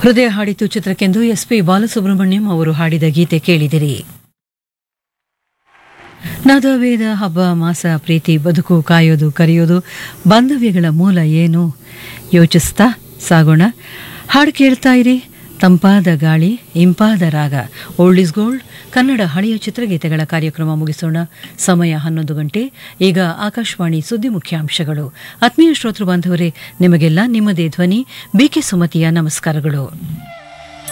ಹೃದಯ ಹಾಡಿತು ಚಿತ್ರಕ್ಕೆಂದು S P Balasubrahmanyam ಅವರು ಹಾಡಿದ ಗೀತೆ ಕೇಳಿದಿರಿ ನಾದವೇದ ಹಬ್ಬ ಮಾಸ ಪ್ರೀತಿ ಬದುಕು ಕಾಯೋದು ಕರೆಯೋದು ಬಾಂಧವ್ಯಗಳ ಮೂಲ ಏನು ಯೋಚಿಸ್ತಾ ಸಾಗೋಣ ಹಾಡು ಕೇಳ್ತಾ ಇರಿ ತಂಪಾದ ಗಾಳಿ ಇಂಪಾದ ರಾಗ ಓಲ್ಡ್ ಇಸ್ ಗೋಲ್ಡ್ ಕನ್ನಡ ಹಳೆಯ ಚಿತ್ರಗೀತೆಗಳ ಕಾರ್ಯಕ್ರಮ ಮುಗಿಸೋಣ ಸಮಯ ಹನ್ನೊಂದು ಗಂಟೆ ಈಗ ಆಕಾಶವಾಣಿ ಸುದ್ದಿ ಮುಖ್ಯಾಂಶಗಳು ಆತ್ಮೀಯ ಶ್ರೋತೃ ಬಾಂಧವರೇ ನಿಮಗೆಲ್ಲ ನಿಮ್ಮದೇ ಧ್ವನಿ ಬಿಕೆ ಸುಮತಿಯ ನಮಸ್ಕಾರಗಳು